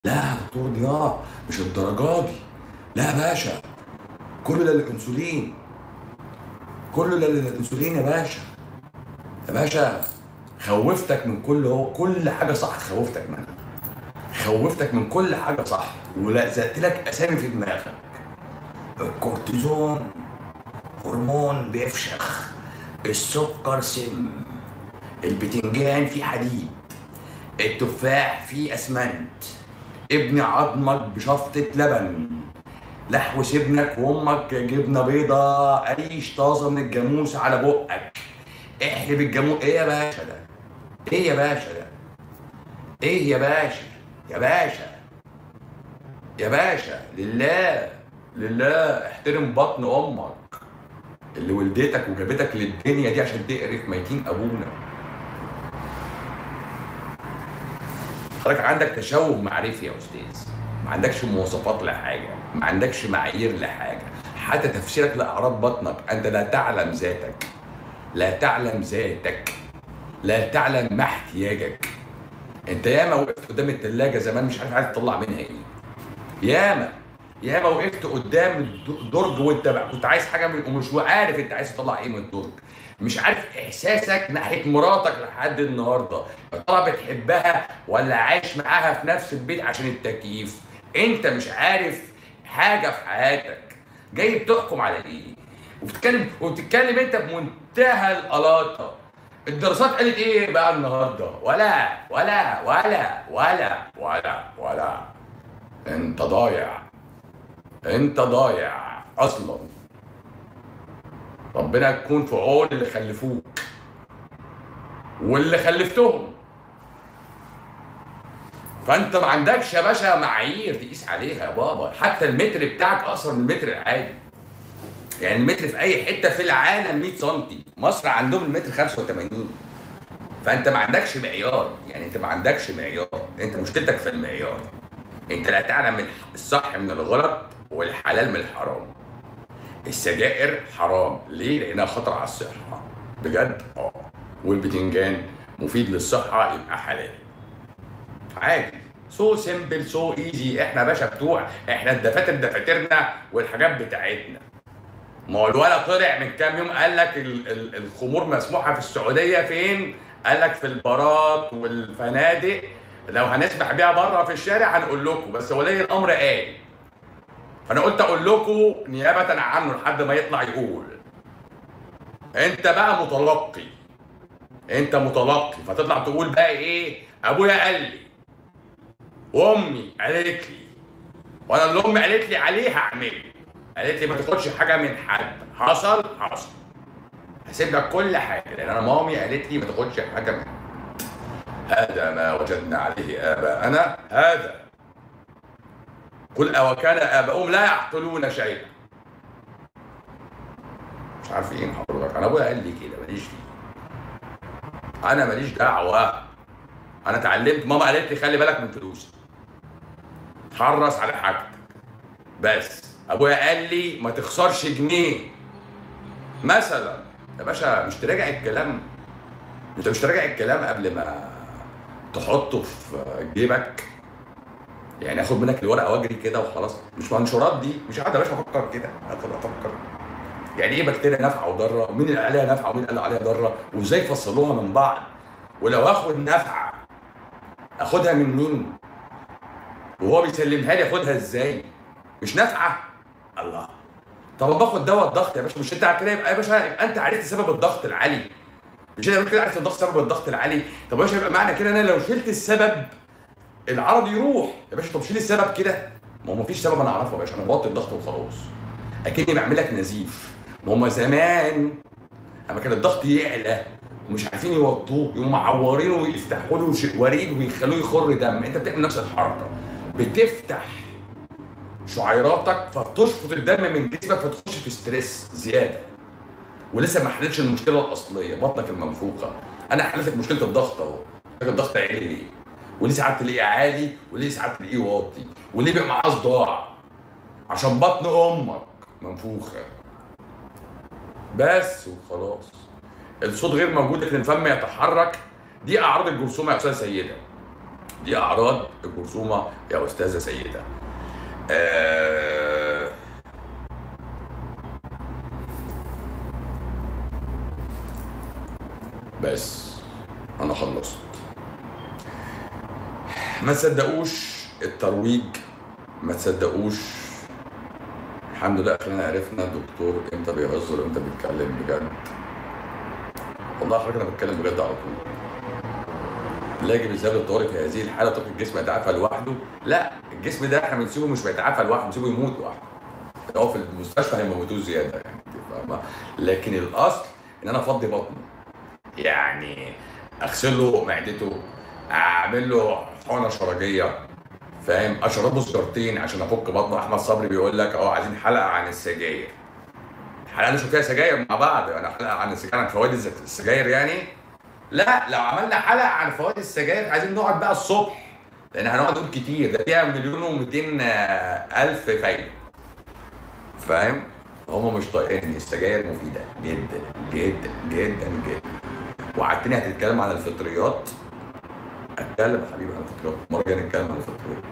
لا يا دكتور ضياء مش الدرجه دي لا يا باشا كل ده الانسولين كل ده الانسولين يا باشا يا باشا خوفتك من كل هو كل حاجه صح خوفتك منها خوفتك من كل حاجه صح ولزقت لك اسامي في دماغك الكورتيزون هرمون بيفشخ السكر سم البتنجان فيه حديد التفاح فيه اسمنت ابني عظمك بشفطة لبن لحوس ابنك وامك جبنه بيضه عيش طازه من الجاموس على بقك احلب الجاموس ايه يا باشا ده ايه يا باشا ده ايه يا باشا يا باشا يا باشا لله لله احترم بطن امك اللي ولدتك وجابتك للدنيا دي عشان تقرف ميتين ابونا حضرتك عندك تشوه معرفي يا استاذ ما عندكش مواصفات لحاجه ما عندكش معايير لحاجه حتى تفسيرك لاعراض بطنك انت لا تعلم ذاتك لا تعلم ذاتك لا تعلم ما احتياجك انت ياما وقفت قدام التلاجة زمان مش عارف عايز تطلع منها ايه ياما ياما وقفت قدام الدرج وانت بقى كنت عايز حاجه من ومش عارف انت عايز تطلع ايه من الدرج مش عارف احساسك ناحيه مراتك لحد النهارده يا ترى بتحبها ولا عايش معاها في نفس البيت عشان التكييف انت مش عارف حاجه في حياتك جاي بتحكم على ايه وبتتكلم وبتتكلم انت بمنتهى القلاطه الدراسات قالت ايه بقى النهارده ولا ولا ولا ولا ولا ولا انت ضايع انت ضايع اصلا ربنا يكون في عون اللي خلفوك واللي خلفتهم فانت ما عندكش يا باشا معايير تقيس عليها يا بابا حتى المتر بتاعك اقصر من المتر العادي يعني المتر في اي حته في العالم 100 سم مصر عندهم المتر 85 فانت ما عندكش معيار يعني انت ما عندكش معيار انت مشكلتك في المعيار انت لا تعلم الصح من الغلط والحلال من الحرام السجائر حرام ليه لانها خطر على الصحه بجد اه والبتنجان مفيد للصحه يبقى حلال عادي سو سيمبل سو ايزي احنا باشا بتوع احنا الدفاتر دفاترنا والحاجات بتاعتنا ما هو الولد طلع من كام يوم قال لك ال- ال- الخمور مسموحه في السعوديه فين؟ قال لك في البارات والفنادق لو هنسمح بيها بره في الشارع هنقول لكم بس ولي الامر قال فانا قلت اقول لكم نيابه عنه لحد ما يطلع يقول انت بقى متلقي انت متلقي فتطلع تقول بقى ايه ابويا قال لي وامي قالت لي وانا اللي امي قالت لي عليه هعمله قالت لي ما تاخدش حاجه من حد حصل حصل هسيب لك كل حاجه لان انا مامي قالت لي ما تاخدش حاجه من حد هذا ما وجدنا عليه اباءنا هذا قل أوكان آباؤهم لا يعقلون شيئا مش عارفين حضرتك أنا أبويا قال لي كده ماليش فيه أنا ماليش دعوة أنا اتعلمت ماما قالت لي خلي بالك من فلوسك حرص على حاجتك بس أبويا قال لي ما تخسرش جنيه مثلا يا باشا مش تراجع الكلام انت مش تراجع الكلام قبل ما تحطه في جيبك يعني اخد منك الورقه واجري كده وخلاص مش منشورات دي مش قاعد يا باشا افكر كده افضل افكر يعني ايه بكتيريا نافعه وضاره ومين اللي قال عليها نافعه ومين قال عليها ضاره وازاي فصلوها من بعض ولو اخد نافعه اخدها من مين وهو بيسلمها لي اخدها ازاي مش نافعه الله طب باخد دواء الضغط يا باشا مش انت كده يبقى يا باشا يبقى انت عرفت سبب الضغط العالي مش انا كده عرفت الضغط سبب الضغط العالي طب يا باشا يبقى معنى كده انا لو شلت السبب العرض يروح يا باشا طب شيل السبب كده ما هو مفيش سبب انا اعرفه يا باشا انا بوطي الضغط وخلاص اكني بعمل لك نزيف ما هم زمان لما كان الضغط يعلى ومش عارفين يوطوه يقوموا معورينه ويفتحوا له ش- وريد ويخلوه يخر دم انت بتعمل نفس الحركه بتفتح شعيراتك فتشفط الدم من جسمك فتخش في ستريس زياده ولسه ما حلتش المشكله الاصليه بطنك المنفوخه انا حلت لك مشكله الضغط اهو الضغط عالي ليه وليه ساعات تلاقيه عالي وليه ساعات تلاقيه واطي وليه بيبقى معاه صداع عشان بطن امك منفوخه بس وخلاص الصوت غير موجود لكن الفم يتحرك دي اعراض الجرثومه يا استاذه سيده دي اعراض الجرثومه يا استاذه سيده آه بس انا خلصت ما تصدقوش الترويج ما تصدقوش الحمد لله اخيرا عرفنا الدكتور امتى بيهزر وامتى بيتكلم بجد والله حضرتك انا بتكلم بجد على طول لا يجب الذهاب للطوارئ في هذه الحاله تترك الجسم يتعافى لوحده لا الجسم ده احنا بنسيبه مش بيتعافى لوحده بنسيبه يموت لوحده هو في المستشفى هيموتوه زياده يعني انت فاهمه لكن الاصل ان انا افضي بطنه يعني اغسل له معدته اعمل له حقنه شرجيه فاهم اشربه سجارتين عشان افك بطنه احمد صبري بيقول لك اه عايزين حلقه عن السجاير حلقه نشوف فيها سجاير مع بعض انا حلقه عن السجاير عن فوائد السجاير يعني لا لو عملنا حلقه عن فوائد السجاير عايزين نقعد بقى الصبح لان هنقعد نقول كتير ده فيها مليون و200 الف فايده فاهم هم مش طايقين السجاير مفيده جدا جدا جدا جدا وعدتني هتتكلم عن الفطريات اتكلم يا حبيبي عن الفطريات مره جايه نتكلم عن الفطريات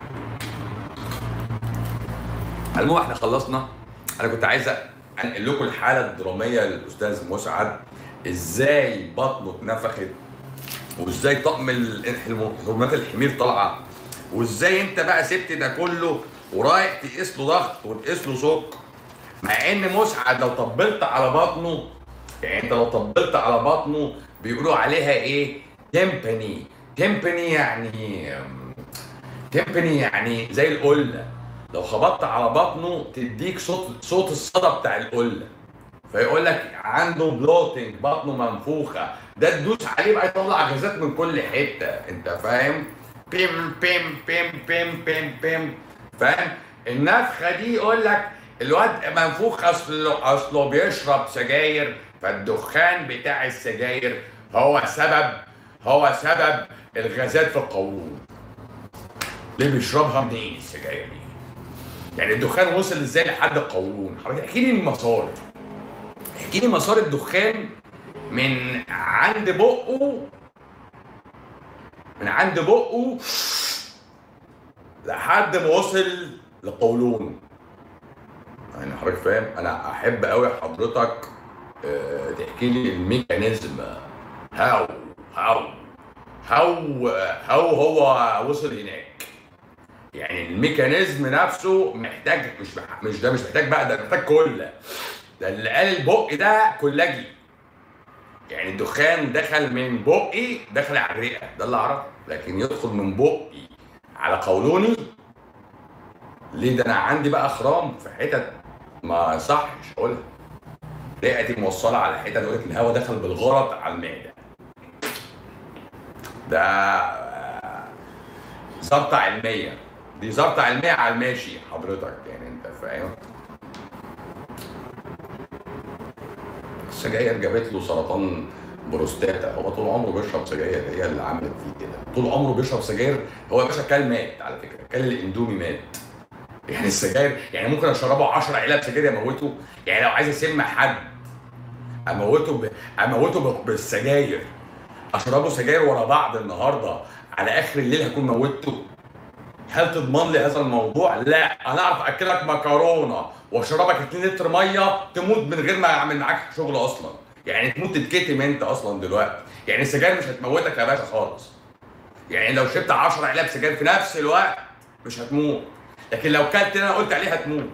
المهم احنا خلصنا انا كنت عايز انقل لكم الحاله الدراميه للاستاذ مسعد ازاي بطنه اتنفخت وازاي طقم هرمونات الحمير طالعه وازاي انت بقى سبت ده كله ورايح تقيس له ضغط وتقيس له سكر مع ان مسعد لو طبلت على بطنه يعني انت لو طبلت على بطنه بيقولوا عليها ايه تمبني تمبني يعني تمبني يعني زي القله لو خبطت على بطنه تديك صوت صوت الصدى بتاع القله فيقول لك عنده بلوتنج بطنه منفوخه ده تدوس عليه بقى يطلع غازات من كل حته انت فاهم بيم بيم بيم بيم بيم بيم فاهم النفخه دي يقول لك الواد منفوخ اصله اصله بيشرب سجاير فالدخان بتاع السجاير هو سبب هو سبب الغازات في القولون ليه بيشربها منين السجاير دي يعني الدخان وصل ازاي لحد القولون حضرتك احكي لي المصادر احكي لي مسار الدخان من عند بقه من عند بقه لحد ما وصل لقولونه يعني حضرتك فاهم انا احب قوي حضرتك أه تحكي لي الميكانيزم هاو هاو هاو هاو هو وصل هناك يعني الميكانيزم نفسه محتاج مش مش ده مش محتاج بقى ده محتاج كله ده اللي قال البق ده كولاجي يعني الدخان دخل من بقي دخل على الرئه ده اللي اعرفه لكن يدخل من بقي على قولوني ليه ده انا عندي بقى خرام في حتت ما صحش اقولها رئتي موصله على حتت يقول لك الهواء دخل بالغلط على المعده ده ظبطه علميه دي ظبطه علميه على الماشي حضرتك يعني انت فاهم السجاير جابت له سرطان بروستاتا هو طول عمره بيشرب سجاير هي اللي عملت فيه كده طول عمره بيشرب سجاير هو يا باشا كل مات على فكره كل الاندومي مات يعني السجاير يعني ممكن اشربه 10 علب سجاير يموته يعني لو عايز اسم حد اموته ب... اموته بالسجاير اشربه سجاير ورا بعض النهارده على اخر الليل هكون موتته هل تضمن لي هذا الموضوع؟ لا انا اعرف اكلك مكرونه واشربك 2 لتر ميه تموت من غير ما اعمل معاك شغل اصلا يعني تموت تتكتم انت اصلا دلوقتي يعني السجاير مش هتموتك يا باشا خالص يعني لو شربت 10 علب سجاير في نفس الوقت مش هتموت لكن لو كلت اللي انا قلت عليه هتموت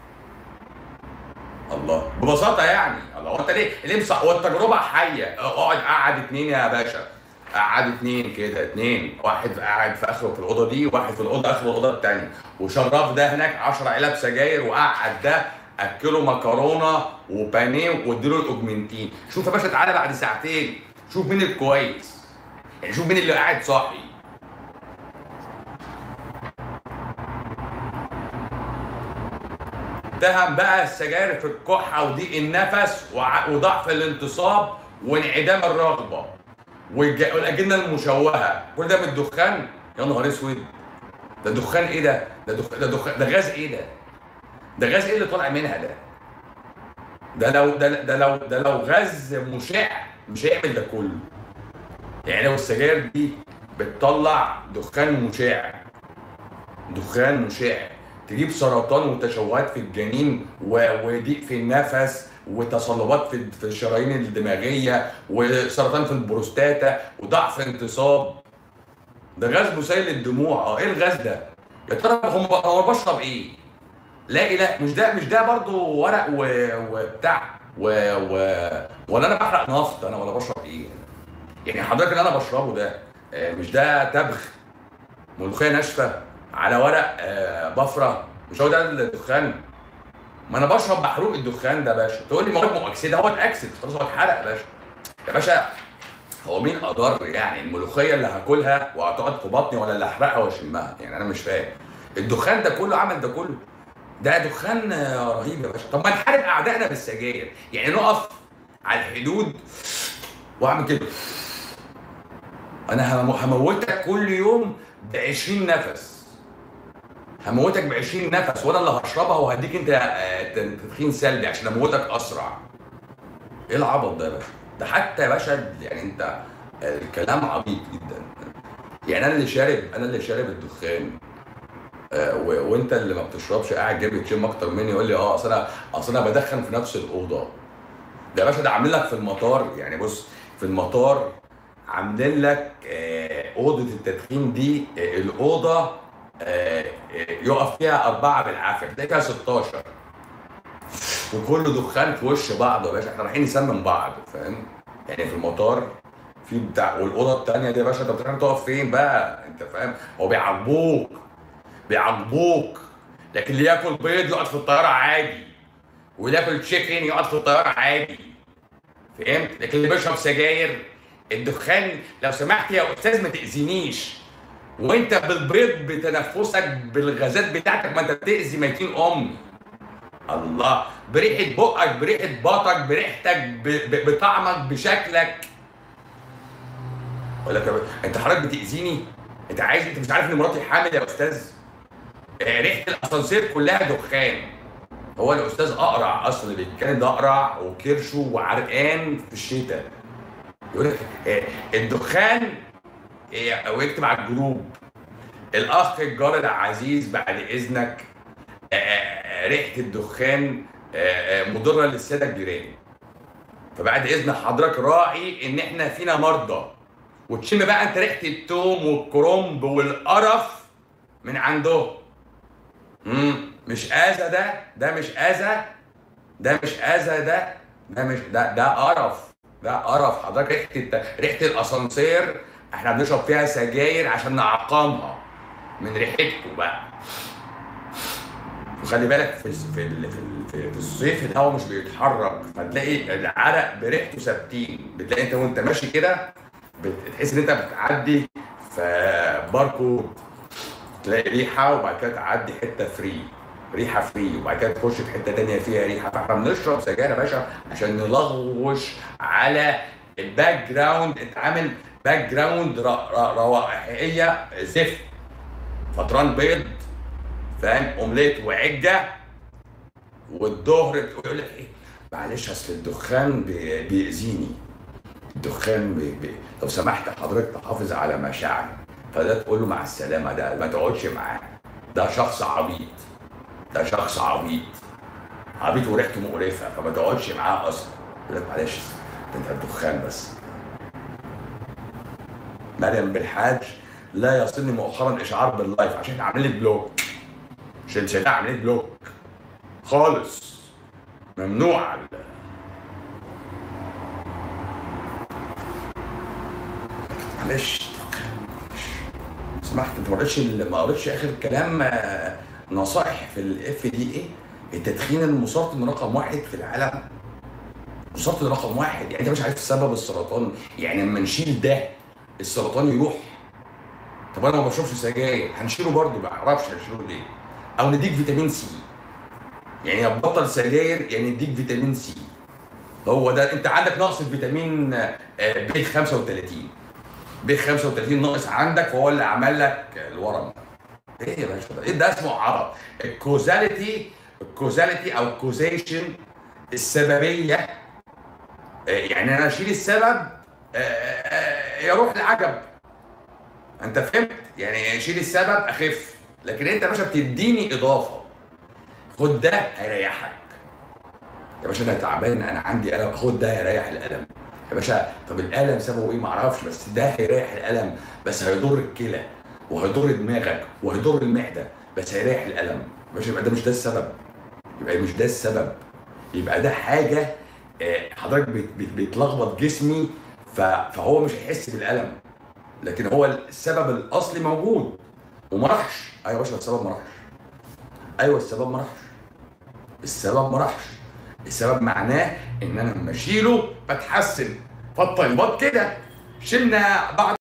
الله ببساطه يعني الله هو انت ليه ليه مصح هو التجربه حيه اقعد قعد اتنين يا باشا قعد اتنين كده اتنين واحد قاعد في اخره في الاوضه دي وواحد في الاوضه اخر الاوضه الثانيه وشرف ده هناك 10 علب سجاير وقعد ده اكله مكرونه وبانيه واديله الاوجمنتين شوف يا باشا تعالى بعد ساعتين شوف مين الكويس يعني شوف مين اللي قاعد صاحي اتهم بقى السجاير في الكحه وضيق النفس وضعف الانتصاب وانعدام الرغبه والاجنه المشوهه كل ده من الدخان يا نهار اسود ده دخان ايه ده؟ ده دخان ده دخان ده غاز ايه ده؟ ده غاز ايه اللي طالع منها ده؟ ده لو ده, ده لو ده لو غاز مشع مش هيعمل ده كله يعني لو السجاير دي بتطلع دخان مشع دخان مشع تجيب سرطان وتشوهات في الجنين وضيق في النفس وتصلبات في في الشرايين الدماغيه وسرطان في البروستاتا وضعف انتصاب ده غاز مسيل للدموع اه ايه الغاز ده؟ يا ترى هم هو بشرب ايه؟ لا لا مش ده مش ده برضه ورق وبتاع و... و... ولا انا بحرق نفط انا ولا بشرب ايه؟ يعني حضرتك اللي انا بشربه ده آه، مش ده تبغ ملوخيه ناشفه على ورق آه، بفره مش هو ده الدخان ما انا بشرب محروق الدخان ده يا باشا تقول لي مواد مؤكسده هو اتاكسد خلاص هو اتحرق يا باشا يا باشا هو مين اضر يعني الملوخيه اللي هاكلها وهتقعد في بطني ولا اللي احرقها واشمها يعني انا مش فاهم الدخان ده كله عمل ده كله ده دخان رهيب يا باشا طب ما نحارب اعدائنا بالسجاير يعني نقف على الحدود واعمل كده انا هموتك كل يوم ب 20 نفس هموتك ب 20 نفس وانا اللي هشربها وهديك انت آه، تدخين سلبي عشان اموتك اسرع ايه العبط ده يا باشا ده حتى يا باشا يعني انت الكلام عبيط جدا يعني انا اللي شارب انا اللي شارب الدخان آه وانت اللي ما بتشربش قاعد جايب تشم اكتر مني يقول لي اه اصل انا اصل انا بدخن في نفس الاوضه ده يا باشا ده عاملين لك في المطار يعني بص في المطار عاملين لك آه اوضه التدخين دي آه الاوضه آه, آه، يقف فيها اربعه بالعافيه تلاقي فيها 16 وكله دخان في وش بعض يا باشا احنا رايحين نسمم بعض فاهم يعني في المطار في بتاع والاوضه الثانيه دي يا باشا انت بتروح تقف فين بقى انت فاهم هو بيعاقبوك بيعاقبوك لكن اللي ياكل بيض يقعد في الطياره عادي واللي ياكل تشيكن يقعد في الطياره عادي فهمت لكن اللي بيشرب سجاير الدخان لو سمحت يا استاذ ما تاذينيش وانت بالبيض بتنفسك بالغازات بتاعتك ما انت بتاذي ميتين امي الله بريحه بقك بريحه بطك بريحتك بطعمك بشكلك اقول لك انت حضرتك بتاذيني انت عايز انت مش عارف ان مراتي حامل يا استاذ آه، ريحه الاسانسير كلها دخان هو الاستاذ اقرع اصلا اللي بيتكلم ده اقرع وكرشه وعرقان في الشتاء يقول لك آه، الدخان او يكتب على الجروب الاخ الجار العزيز بعد اذنك آه، ريحه الدخان مضره للساده الجيران فبعد اذن حضرتك راعي ان احنا فينا مرضى وتشم بقى انت ريحه التوم والكرنب والقرف من عندهم امم مش اذى ده ده مش اذى ده مش اذى ده ده مش ده ده قرف ده قرف حضرتك ريحه الت... ريحه الاسانسير احنا بنشرب فيها سجاير عشان نعقمها من ريحتكم بقى وخلي بالك في في في, في الصيف الهواء مش بيتحرك فتلاقي العرق بريحته ثابتين بتلاقي انت وانت ماشي كده بتحس ان انت بتعدي في باركود تلاقي ريحه وبعد كده تعدي حته فري ريحه فري وبعد كده تخش في حته ثانيه فيها ريحه فاحنا بنشرب سجاير يا باشا عشان نلغوش على الباك جراوند انت عامل باك جراوند روائحيه زفت فطران بيض فاهم اومليت وعجه والظهر يقول لك ايه معلش اصل الدخان بيأذيني الدخان بي بي لو سمحت حضرتك تحافظ على مشاعرك فده تقول له مع السلامه ده ما تقعدش معاه ده شخص عبيط ده شخص عبيط عبيط وريحته مقرفه فما تقعدش معاه اصلا يقول لك معلش انت الدخان بس مريم بالحاج لا يصلني مؤخرا اشعار باللايف عشان عاملين لك بلوك عشان شايفها عاملين بلوك خالص ممنوع معلش سمحت انت ما قريتش ما قريتش اخر كلام آه، نصائح في الاف دي ايه التدخين المسرطن رقم واحد في العالم مسرطن رقم واحد يعني انت مش عارف سبب السرطان يعني لما نشيل ده السرطان يروح طب انا ما بشربش سجاير هنشيله برضه ما اعرفش هنشيله ليه او نديك فيتامين سي يعني هتبطل سجاير يعني نديك فيتامين سي هو ده انت عندك نقص الفيتامين بي 35 ب 35 ناقص عندك فهو اللي عمل لك الورم ايه يا باشا ايه ده اسمه عرض الكوزاليتي الكوزاليتي او الكوزيشن السببيه آه، يعني انا اشيل السبب آه، آه، يروح العجب انت فهمت يعني شيل السبب اخف لكن انت يا باشا بتديني اضافه خد ده هيريحك يا باشا انا تعبان انا عندي الم خد ده هيريح الالم يا باشا طب الالم سببه ايه معرفش بس ده هيريح الالم بس هيضر الكلى وهيضر دماغك وهيضر المعده بس هيريح الالم يا باشا يبقى ده مش ده السبب يبقى مش ده السبب يبقى ده حاجه آه، حضرتك بت- بت- بتلخبط جسمي ف- فهو مش هيحس بالالم لكن هو السبب الاصلي موجود وما راحش ايوه يا باشا السبب ما راحش ايوه السبب ما راحش السبب ما راحش السبب معناه ان انا لما اشيله بتحسن فالطيبات كده شلنا بعض